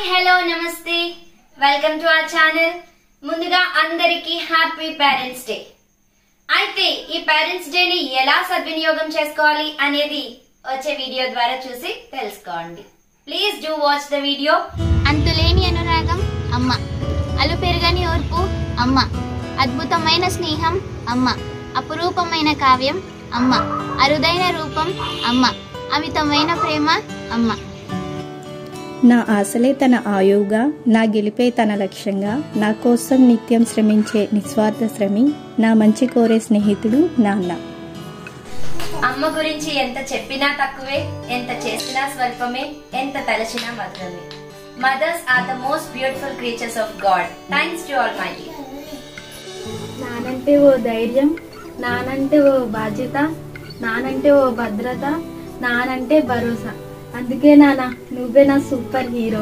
Hello నమస్తే welcome to our channel ముందుగా అందరికీ హ్యాపీ పేరెంట్స్ డే అయితే ఈ పేరెంట్స్ డే ని ఎలా సద్వినియోగం చేసుకోవాలి అనేది వచ్చే వీడియో ద్వారా చూసి తెలుసుకోండి please do watch the video అంతులేని అనురాగం అమ్మ అలు పెరగని ఓర్పు అమ్మ అద్భుతమైన స్నేహం అమ్మ అపురూపమైన కావ్యం అమ్మ అరుదైన రూపం అమ్మ అమితమైన ప్రేమ అమ్మ నా ఆశలే తన ఆయువుగా నా గెలిపే తన లక్ష్యంగా నా కోసం నిత్యం శ్రమించే నిస్వార్థ శ్రమి నా మంచి కోరే స్నేహితుడు నాన్న అమ్మ గురించి ఎంత చెప్పినా తక్కువే ఎంత చేసినా స్వల్పమే ఎంత తలచినా మధురమే mothers are the most beautiful creatures of God thanks to all my నానంటే ఓ ధైర్యం నానంటే ఓ బాధ్యత నానంటే ఓ భద్రత నానంటే భరోసా అందుకే నాన్న నువ్వే నా సూపర్ హీరో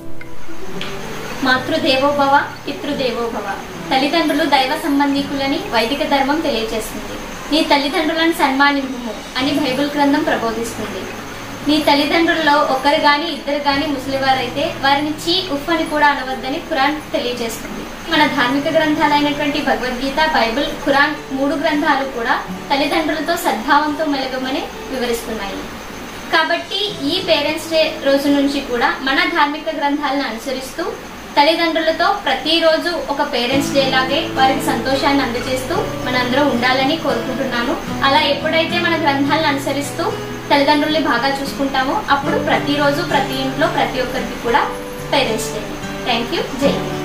మాతృదేవోభవ పితృదేవోభవ తల్లిదండ్రులు దైవ సంబంధికులని వైదిక ధర్మం తెలియజేస్తుంది నీ తల్లిదండ్రులను సన్మానింపు అని బైబిల్ గ్రంథం ప్రబోధిస్తుంది నీ తల్లిదండ్రులలో ఒకరు గాని ఇద్దరు గాని ముసలివారైతే వారిని చీ ఉఫ్ అని కూడా అనవద్దని ఖురాన్ తెలియజేస్తుంది మన ధార్మిక గ్రంథాలైనటువంటి భగవద్గీత బైబిల్ ఖురాన్ మూడు గ్రంథాలు కూడా తల్లిదండ్రులతో సద్భావంతో మెలగమని వివరిస్తున్నాయి కాబట్టి ఈ పేరెంట్స్ డే రోజు నుంచి కూడా మన ధార్మిక గ్రంథాలను అనుసరిస్తూ తల్లిదండ్రులతో ప్రతిరోజు ఒక పేరెంట్స్ డే లాగే వారికి సంతోషాన్ని అందజేస్తూ మనందరం ఉండాలని కోరుకుంటున్నాను అలా ఎప్పుడైతే మన గ్రంథాలను అనుసరిస్తూ తల్లిదండ్రుల్ని బాగా చూసుకుంటామో అప్పుడు ప్రతిరోజు ప్రతి ఇంట్లో ప్రతి ఒక్కరికి కూడా పేరెంట్స్ డే థ్యాంక్ యూ జై హింద్.